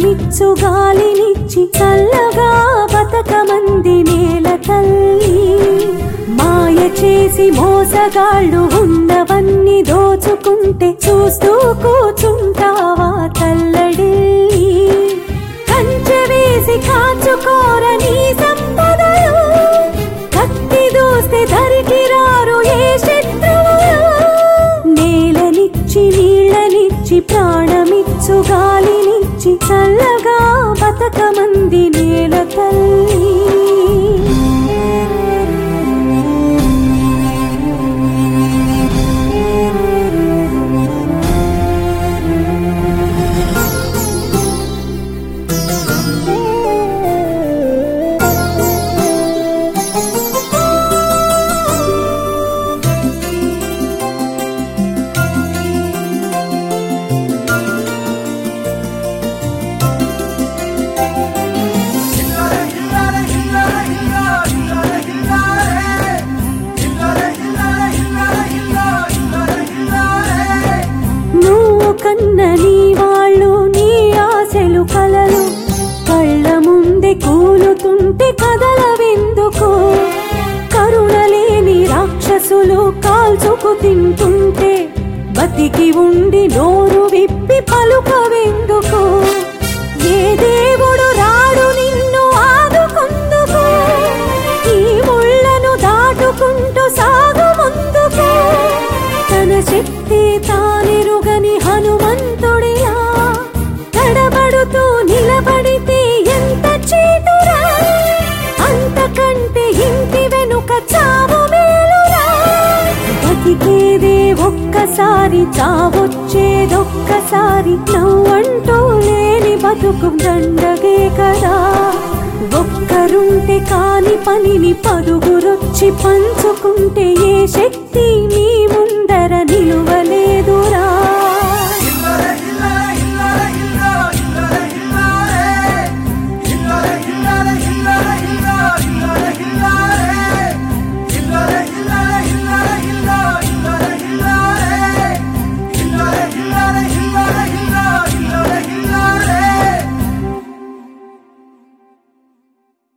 ప్రాణమిచ్చు గాలినిచ్చి చల్లగా బతకమంది నేల తల్లి మాయ చేసి మోసగాళ్ళు ఉన్నవన్నీ దోచుకుంటే చూస్తూ కూచుంటావా తల్లడిల్లి కంచె వేసి కాచుకోరని సంపదలు కత్తి దూస్తే ధరికి రారు ఏ శత్రువులు నేలనిచ్చి నీళ్ళనిచ్చి ప్రాణమిచ్చు గాలినిచ్చి చల్లగా బతకమంది నేల తల్లి నువ్వు కన్న నీ వాళ్ళు నీ ఆశలు కలలు కళ్ళ ముందే కూలుతుంటే కదలవెందుకు కరుణలేని రాక్షసులు కాల్చుకు తింటుంటే బతికి ఉండి నోరు విప్పి పలుకవెందుకు ఏ దేవుడు రాడు నిన్ను ఆదుకుందుకు ఈ ముళ్ళను దాటుకుంటూ సాగు ముందుకు తన శక్తి తానెరుగని హనుమంతుడిలా తడబడుతూ నిలబడితే ఎంత చేటురా అంతకంటే ఇంటి వెనుక చావు మేలురా బతికేదే ఒక్కసారి చావొచ్చేదొక్కసారి నవ్వంటూ లేని బతుకు దండగే కదా ఒక్కరుంటే కాని పనిని పరుగురొచ్చి పంచుకుంటే ఏ శక్తి నీ ముందర నిలువలేదు